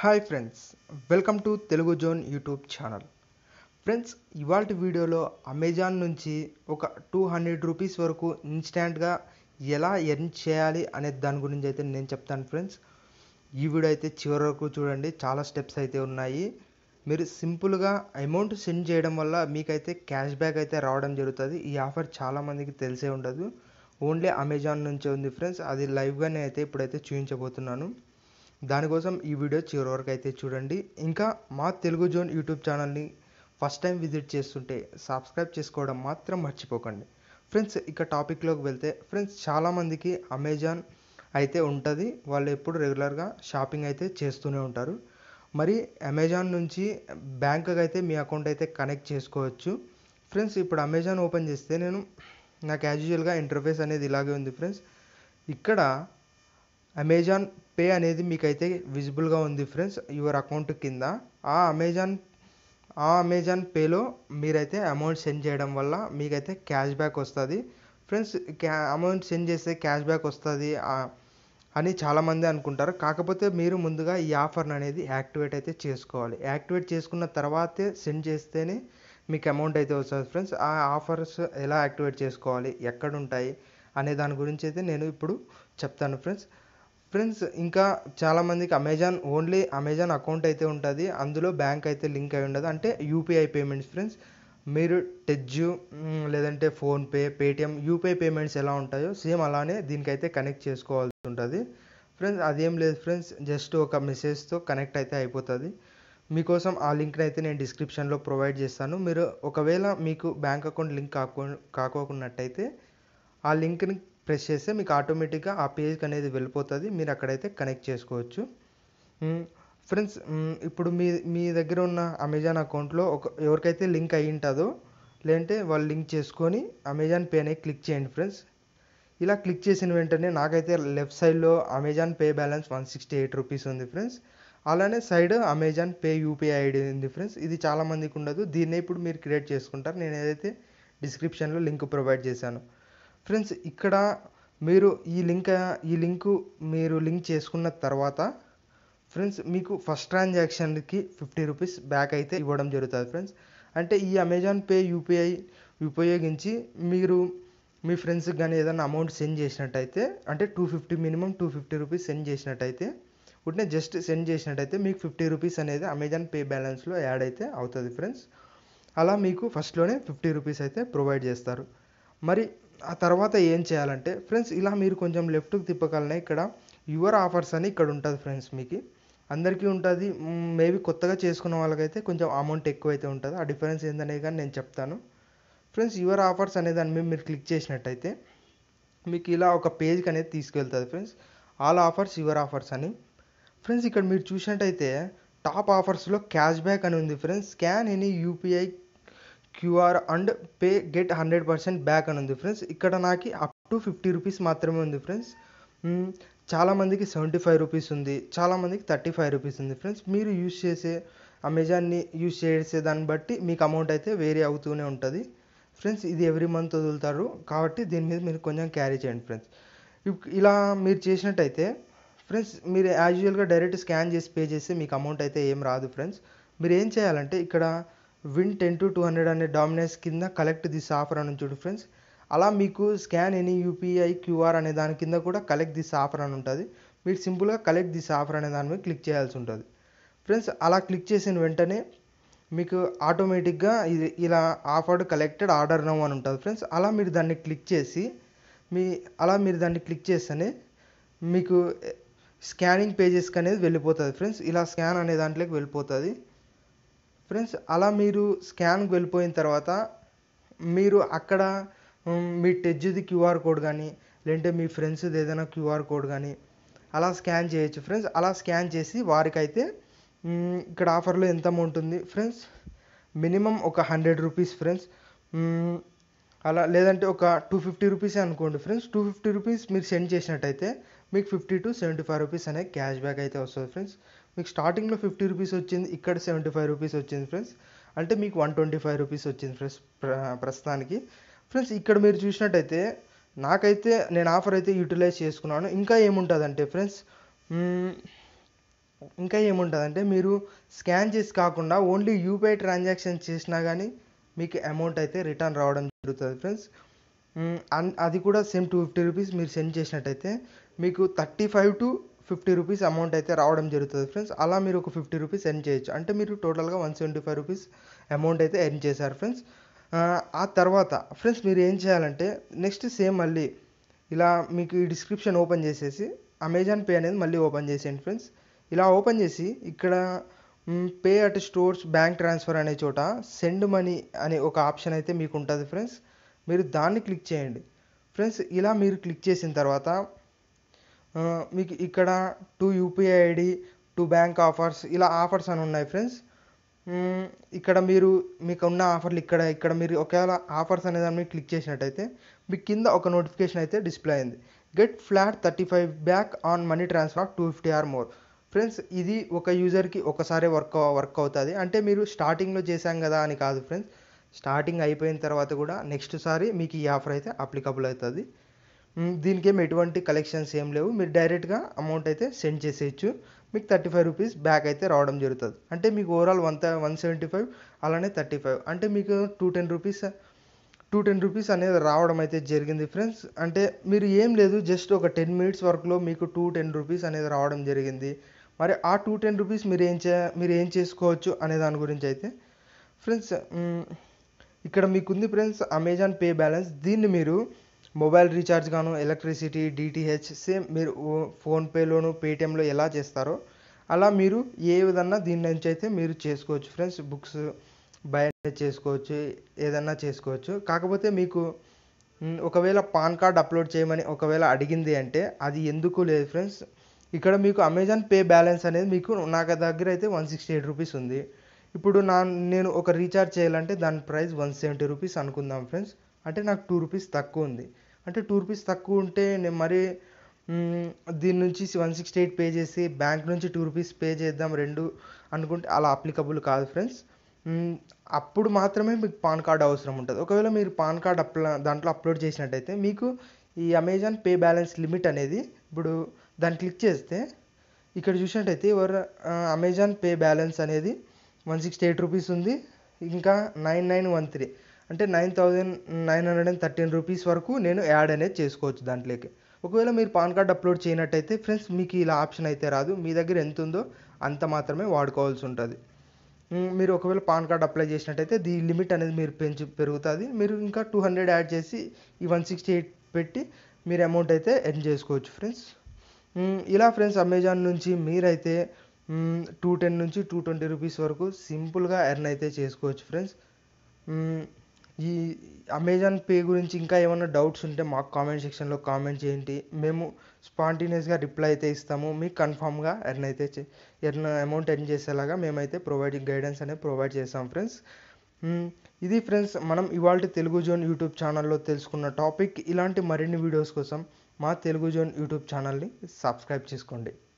hi friends welcome to Telugu zone YouTube channel friends ఇవాళ వీడియోలో Amazon నుంచి ఒక టూ హండ్రెడ్ రూపీస్ వరకు ఇన్స్టాంట్గా ఎలా ఎర్న్ చేయాలి అనే దాని గురించి అయితే నేను చెప్తాను ఫ్రెండ్స్ ఈ వీడియో అయితే చివరి వరకు చూడండి చాలా స్టెప్స్ అయితే ఉన్నాయి మీరు సింపుల్గా అమౌంట్ సెండ్ చేయడం వల్ల మీకైతే క్యాష్ బ్యాక్ అయితే రావడం జరుగుతుంది ఈ ఆఫర్ చాలామందికి తెలిసే ఉండదు ఓన్లీ అమెజాన్ నుంచే ఉంది ఫ్రెండ్స్ అది లైవ్గా నేను అయితే ఇప్పుడైతే చూపించబోతున్నాను దానికోసం ఈ వీడియో చివరి వరకు అయితే చూడండి ఇంకా మా తెలుగు జోన్ యూట్యూబ్ ఛానల్ని ఫస్ట్ టైం విజిట్ చేస్తుంటే సబ్స్క్రైబ్ చేసుకోవడం మాత్రం మర్చిపోకండి ఫ్రెండ్స్ ఇక టాపిక్లోకి వెళ్తే ఫ్రెండ్స్ చాలామందికి అమెజాన్ అయితే ఉంటుంది వాళ్ళు ఎప్పుడు రెగ్యులర్గా షాపింగ్ అయితే చేస్తూనే ఉంటారు మరి అమెజాన్ నుంచి బ్యాంక్కి అయితే మీ అకౌంట్ అయితే కనెక్ట్ చేసుకోవచ్చు ఫ్రెండ్స్ ఇప్పుడు అమెజాన్ ఓపెన్ చేస్తే నేను నాకు యాజ్ యూజువల్గా ఇంటర్ఫేస్ అనేది ఇలాగే ఉంది ఫ్రెండ్స్ ఇక్కడ అమెజాన్ పే అనేది మీకైతే విజిబుల్గా ఉంది ఫ్రెండ్స్ యువర్ అకౌంట్ కింద ఆ అమెజాన్ ఆ అమెజాన్ పేలో మీరైతే అమౌంట్ సెండ్ చేయడం వల్ల మీకైతే క్యాష్ బ్యాక్ వస్తుంది ఫ్రెండ్స్ క్యా అమౌంట్ సెండ్ చేస్తే క్యాష్ బ్యాక్ వస్తుంది అని చాలామంది అనుకుంటారు కాకపోతే మీరు ముందుగా ఈ ఆఫర్ని అనేది యాక్టివేట్ అయితే చేసుకోవాలి యాక్టివేట్ చేసుకున్న తర్వాతే సెండ్ చేస్తేనే మీకు అమౌంట్ అయితే వస్తుంది ఫ్రెండ్స్ ఆ ఆఫర్స్ ఎలా యాక్టివేట్ చేసుకోవాలి ఎక్కడ ఉంటాయి అనే దాని గురించి అయితే నేను ఇప్పుడు చెప్తాను ఫ్రెండ్స్ ఫ్రెండ్స్ ఇంకా చాలామందికి అమెజాన్ ఓన్లీ అమెజాన్ అకౌంట్ అయితే ఉంటుంది అందులో బ్యాంక్ అయితే లింక్ అయి ఉండదు అంటే యూపీఐ పేమెంట్స్ ఫ్రెండ్స్ మీరు టెజ్జు లేదంటే ఫోన్పే పేటిఎం యూపీఐ పేమెంట్స్ ఎలా ఉంటాయో సేమ్ అలానే దీనికైతే కనెక్ట్ చేసుకోవాల్సి ఉంటుంది ఫ్రెండ్స్ అదేం లేదు ఫ్రెండ్స్ జస్ట్ ఒక మెసేజ్తో కనెక్ట్ అయితే అయిపోతుంది మీకోసం ఆ లింక్ని అయితే నేను డిస్క్రిప్షన్లో ప్రొవైడ్ చేస్తాను మీరు ఒకవేళ మీకు బ్యాంక్ అకౌంట్ లింక్ కాకో కాకోకున్నట్టయితే ఆ లింక్ని ప్రెస్ చేస్తే మీకు ఆటోమేటిక్గా ఆ పేజ్కి అనేది వెళ్ళిపోతుంది మీరు అక్కడైతే కనెక్ట్ చేసుకోవచ్చు ఫ్రెండ్స్ ఇప్పుడు మీ మీ దగ్గర ఉన్న అమెజాన్ అకౌంట్లో ఒక ఎవరికైతే లింక్ అయి ఉంటుందో లేదంటే వాళ్ళు లింక్ చేసుకొని అమెజాన్ పే అనేది క్లిక్ చేయండి ఫ్రెండ్స్ ఇలా క్లిక్ చేసిన వెంటనే నాకైతే లెఫ్ట్ సైడ్లో Amazon pay balance one sixty eight rupees ఉంది ఫ్రెండ్స్ అలానే side Amazon pay UPI ID ఉంది ఫ్రెండ్స్ ఇది చాలామందికి ఉండదు దీన్నే ఇప్పుడు మీరు క్రియేట్ చేసుకుంటారు నేను ఏదైతే డిస్క్రిప్షన్లో లింక్ ప్రొవైడ్ చేశాను ఫ్రెండ్స్ ఇక్కడ మీరు ఈ లింక్ ఈ లింకు మీరు లింక్ చేసుకున్న తర్వాత ఫ్రెండ్స్ మీకు ఫస్ట్ ట్రాన్సాక్షన్కి ఫిఫ్టీ రూపీస్ బ్యాక్ అయితే ఇవ్వడం జరుగుతుంది ఫ్రెండ్స్ అంటే ఈ అమెజాన్ పే యూపీఐ ఉపయోగించి మీరు మీ ఫ్రెండ్స్కి కానీ ఏదైనా అమౌంట్ సెండ్ చేసినట్టయితే అంటే two fifty minimum two fifty rupees send చేసినట్టయితే ఉట్నే జస్ట్ సెండ్ చేసినట్టయితే మీకు ఫిఫ్టీ రూపీస్ అనేది అమెజాన్ పే బ్యాలెన్స్లో యాడ్ అయితే అవుతుంది ఫ్రెండ్స్ అలా మీకు ఫస్ట్లోనే ఫిఫ్టీ రూపీస్ అయితే ప్రొవైడ్ చేస్తారు మరి ఆ తర్వాత ఏం చేయాలంటే ఫ్రెండ్స్ ఇలా మీరు కొంచెం లెఫ్ట్కి తిప్పగలనే ఇక్కడ యువర్ ఆఫర్స్ అని ఇక్కడ ఉంటుంది ఫ్రెండ్స్ మీకు అందరికీ ఉంటుంది మేబీ కొత్తగా చేసుకున్న వాళ్ళకైతే కొంచెం అమౌంట్ ఎక్కువ అయితే ఉంటుంది ఆ డిఫరెన్స్ ఏందనేది కానీ నేను చెప్తాను ఫ్రెండ్స్ యువర్ ఆఫర్స్ అనే దాని మీద మీరు క్లిక్ చేసినట్టయితే మీకు ఇలా ఒక పేజ్కి అనేది తీసుకెళ్తుంది friends all offers your offers అని ఫ్రెండ్స్ ఇక్కడ మీరు చూసినట్టయితే టాప్ ఆఫర్స్లో క్యాష్ బ్యాక్ అని ఉంది friends scan any UPI QR and pay get hundred percent back అని ఉంది ఫ్రెండ్స్ ఇక్కడ నాకు అప్ టు ఫిఫ్టీ రూపీస్ మాత్రమే ఉంది ఫ్రెండ్స్ చాలామందికి సెవెంటీ ఫైవ్ రూపీస్ ఉంది చాలామందికి థర్టీ ఫైవ్ రూపీస్ ఉంది ఫ్రెండ్స్ మీరు యూస్ చేసే అమెజాన్ని యూస్ చేసే దాన్ని బట్టి మీకు అమౌంట్ అయితే వేరీ అవుతూనే ఉంటుంది ఫ్రెండ్స్ ఇది ఎవ్రీ మంత్ వదులుతారు కాబట్టి దీని మీద మీరు కొంచెం క్యారీ చేయండి ఫ్రెండ్స్ ఇలా మీరు చేసినట్టయితే ఫ్రెండ్స్ మీరు యాజ్ యూజువల్గా డైరెక్ట్ స్కాన్ చేసి పే చేస్తే మీకు అమౌంట్ అయితే ఏం రాదు ఫ్రెండ్స్ మీరు ఏం చేయాలంటే ఇక్కడ win ten to two hundred అనే డామినేస్ కింద కలెక్ట్ దిస్ ఆఫర్ అని చూడు ఫ్రెండ్స్ అలా మీకు స్కాన్ ఎనీ యూపీఐ క్యూఆర్ అనే దాని కింద కూడా కలెక్ట్ దిస్ ఆఫర్ అని ఉంటుంది మీరు సింపుల్గా కలెక్ట్ దిస్ ఆఫర్ అనే దాని మీద క్లిక్ చేయాల్సి ఉంటుంది ఫ్రెండ్స్ అలా క్లిక్ చేసిన వెంటనే మీకు ఆటోమేటిక్గా ఇది ఇలా ఆఫర్డ్ కలెక్టెడ్ ఆర్డర్ నో అని ఉంటుంది ఫ్రెండ్స్ అలా మీరు దాన్ని క్లిక్ చేసి మీ అలా మీరు దాన్ని క్లిక్ చేస్తేనే మీకు స్కానింగ్ పేజెస్కి అనేది వెళ్ళిపోతుంది ఫ్రెండ్స్ ఇలా స్కాన్ అనే దాంట్లోకి వెళ్ళిపోతుంది ఫ్రెండ్స్ అలా మీరు స్కాన్కి వెళ్ళిపోయిన తర్వాత మీరు అక్కడ మీ టెజ్ది క్యూఆర్ కోడ్ కానీ లేదంటే మీ ఫ్రెండ్స్ది ఏదైనా క్యూఆర్ కోడ్ కానీ అలా స్కాన్ చేయొచ్చు ఫ్రెండ్స్ అలా స్కాన్ చేసి వారికైతే ఇక్కడ ఆఫర్లో ఎంత అమౌంట్ ఉంది ఫ్రెండ్స్ మినిమం ఒక హండ్రెడ్ రూపీస్ ఫ్రెండ్స్ అలా లేదంటే ఒక టూ ఫిఫ్టీ రూపీసే అనుకోండి ఫ్రెండ్స్ టూ ఫిఫ్టీ రూపీస్ మీరు సెండ్ చేసినట్టయితే మీకు fifty to seventy five rupees అనే క్యాష్ బ్యాక్ అయితే వస్తుంది ఫ్రెండ్స్ మీకు స్టార్టింగ్లో ఫిఫ్టీ రూపీస్ వచ్చింది ఇక్కడ సెవెంటీ ఫైవ్ రూపీస్ వచ్చింది ఫ్రెండ్స్ అంటే మీకు వన్ ట్వంటీ ఫైవ్ రూపీస్ వచ్చింది ఫ్రెండ్స్ ప్రస్తుతానికి ఫ్రెండ్స్ ఇక్కడ మీరు చూసినట్టయితే నాకైతే నేను ఆఫర్ అయితే యూటిలైజ్ చేసుకున్నాను ఇంకా ఏముంటుందంటే ఫ్రెండ్స్ ఇంకా ఏముంటుందంటే మీరు స్కాన్ చేసి కాకుండా ఓన్లీ యూపీఐ ట్రాన్సాక్షన్ చేసినా కానీ మీకు అమౌంట్ అయితే రిటర్న్ రావడం జరుగుతుంది ఫ్రెండ్స్ మ్, అన్- అది కూడా సేమ్ టూ ఫిఫ్టీ రూపీస్ మీరు సెండ్ చేసినట్టయితే మీకు thirty five to fifty rupees amount అయితే రావడం జరుగుతుంది ఫ్రెండ్స్ అలా మీరు ఒక ఫిఫ్టీ రూపీస్ ఎర్న్ చేయొచ్చు అంటే మీరు టోటల్గా one seventy five rupees amount అయితే ఎర్న్ చేశారు ఫ్రెండ్స్ ఆ తర్వాత ఫ్రెండ్స్ మీరు ఏం చేయాలంటే నెక్స్ట్ సేమ్ మళ్ళీ ఇలా మీకు ఈ డిస్క్రిప్షన్ ఓపెన్ చేసేసి అమెజాన్ పే అనేది మళ్ళీ ఓపెన్ చేసేయండి ఫ్రెండ్స్ ఇలా ఓపెన్ చేసి ఇక్కడ pay at stores bank transfer అనే చోట సెండ్ మనీ అనే ఒక ఆప్షన్ అయితే మీకు ఉంటుంది ఫ్రెండ్స్ మీరు దాన్ని క్లిక్ చేయండి ఫ్రెండ్స్ ఇలా మీరు క్లిక్ చేసిన తర్వాత ఆ, మీకు ఇక్కడ to UPI ID to bank offers ఇలా ఆఫర్స్ అని ఉన్నాయి ఫ్రెండ్స్ మ్మ్, ఇక్కడ మీరు మీకు ఉన్న ఆఫర్లు ఇక్కడ ఇక్కడ మీరు ఒకవేళ ఆఫర్స్ అనే దాన్ని క్లిక్ చేసినట్టయితే మీకు కింద ఒక నోటిఫికేషన్ అయితే డిస్ప్లే అయింది get flat thirty five back on money transfer two fifty or more friends ఇది ఒక యూజర్కి ఒకసారి వర్క్ వర్క్ అవుతుంది అంటే మీరు స్టార్టింగ్లో చేశాం కదా అని కాదు ఫ్రెండ్స్ స్టార్టింగ్ అయిపోయిన తర్వాత కూడా నెక్స్ట్ సారి మీకు ఈ ఆఫర్ అయితే అప్లికబుల్ అవుతుంది మ్, దీనికి ఏం ఎటువంటి కలెక్షన్స్ ఏం లేవు మీరు డైరెక్ట్గా అమౌంట్ అయితే సెండ్ చేసేయచ్చు మీకు థర్టీ ఫైవ్ రూపీస్ బ్యాక్ అయితే రావడం జరుగుతుంది అంటే మీకు overall one one seventy five అలానే థర్టీ ఫైవ్ అంటే మీకు two ten rupees two ten rupees అనేది రావడం అయితే జరిగింది ఫ్రెండ్స్ అంటే మీరు ఏం లేదు జస్ట్ ఒక టెన్ మినిట్స్ వర్క్లో మీకు టూ టెన్ రూపీస్ అనేది రావడం జరిగింది మరి ఆ టూ టెన్ రూపీస్ మీరు ఏం చే మీరు ఏం చేసుకోవచ్చు అనే దాని గురించి అయితే ఫ్రెండ్స్ మ్, ఇక్కడ మీకుంది ఫ్రెండ్స్ అమెజాన్ పే బ్యాలెన్స్ దీన్ని మీరు మొబైల్ రీఛార్జ్ గాను ఎలక్ట్రిసిటీ డిటిహెచ్ సేమ్ మీరు ఓ- ఫోన్పేలోను పేటిఎంలో ఎలా చేస్తారో అలా మీరు ఏ విధంగా దీని నుంచి అయితే మీరు చేసుకోవచ్చు ఫ్రెండ్స్ బుక్స్ బై చేసుకోవచ్చు ఏదన్నా చేసుకోవచ్చు కాకపోతే మీకు మ్, ఒకవేళ పాన్ కార్డ్ అప్లోడ్ చేయమని ఒకవేళ అడిగింది అంటే అది ఎందుకు లేదు ఫ్రెండ్స్ ఇక్కడ మీకు అమెజాన్ పే బ్యాలెన్స్ అనేది మీకు నాకు దగ్గర అయితే వన్ సిక్స్టీ ఎయిట్ రూపీస్ ఉంది ఇప్పుడు నా నేను ఒక రీఛార్జ్ చేయాలంటే దాని ప్రైస్ వన్ సెవెంటీ రూపీస్ అనుకుందాం ఫ్రెండ్స్ అంటే నాకు టూ రూపీస్ తక్కువ ఉంది అంటే టూ రూపీస్ తక్కువ ఉంటే నేను మరి మ్, దీని నుంచి వన్ సిక్స్టీ ఎయిట్ పే చేసి బ్యాంక్ నుంచి టూ రూపీస్ పే చేద్దాం రెండు అనుకుంటే అలా అప్లికబుల్ కాదు ఫ్రెండ్స్ మ్, అప్పుడు మాత్రమే మీకు పాన్ కార్డ్ అవసరం ఉంటుంది ఒకవేళ మీరు పాన్ కార్డ్ అప్లా దాంట్లో అప్లోడ్ చేసినట్టయితే మీకు ఈ అమెజాన్ పే బ్యాలెన్స్ లిమిట్ అనేది ఇప్పుడు దాన్ని క్లిక్ చేస్తే ఇక్కడ చూసినట్టయితే ఎవరు అమెజాన్ పే బ్యాలెన్స్ అనేది వన్ సిక్స్టీ ఎయిట్ రూపీస్ ఉంది ఇంకా నైన్ నైన్ వన్ త్రీ అంటే nine thousand nine hundred and thirteen rupees వరకు నేను యాడ్ అనేది చేసుకోవచ్చు దాంట్లోకి ఒకవేళ మీరు పాన్ కార్డ్ అప్లోడ్ చేయనట్టయితే ఫ్రెండ్స్ మీకు ఇలా ఆప్షన్ అయితే రాదు మీ దగ్గర ఎంత ఉందో అంత మాత్రమే వాడుకోవాల్సి ఉంటుంది మ్, మీరు ఒకవేళ పాన్ కార్డ్ అప్లై చేసినట్టయితే దీ లిమిట్ అనేది మీరు పెంచి పెరుగుతుంది మీరు ఇంకా టూ హండ్రెడ్ యాడ్ చేసి ఈ వన్ సిక్స్టీ ఎయిట్ పెట్టి మీరు అమౌంట్ అయితే ఎర్న్ చేసుకోవచ్చు ఫ్రెండ్స్ మ్, ఇలా ఫ్రెండ్స్ అమెజాన్ నుంచి మీరైతే టూ టెన్ నుంచి టూ ట్వంటీ రూపీస్ వరకు సింపుల్గా ఎర్న్ అయితే చేసుకోవచ్చు ఫ్రెండ్స్ మ్, ఈ అమెజాన్ పే గురించి ఇంకా ఏమైనా డౌట్స్ ఉంటే మాకు కామెంట్ సెక్షన్లో కామెంట్ చేయండి మేము స్పాంటేనియస్గా రిప్లై అయితే ఇస్తాము మీకు కన్ఫామ్గా ఎర్న్ అయితే చే- ఎర్న్ అమౌంట్ ఎర్న్ చేసేలాగా మేమైతే ప్రొవైడ్ గైడెన్స్ అనేది ప్రొవైడ్ చేస్తాం ఫ్రెండ్స్ మ్, ఇది ఫ్రెండ్స్ మనం ఇవాళ తెలుగు జోన్ యూట్యూబ్ ఛానల్లో తెలుసుకున్న టాపిక్ ఇలాంటి మరిన్ని వీడియోస్ కోసం మా తెలుగు జోన్ యూట్యూబ్ ఛానల్ని సబ్స్క్రైబ్ చేసుకోండి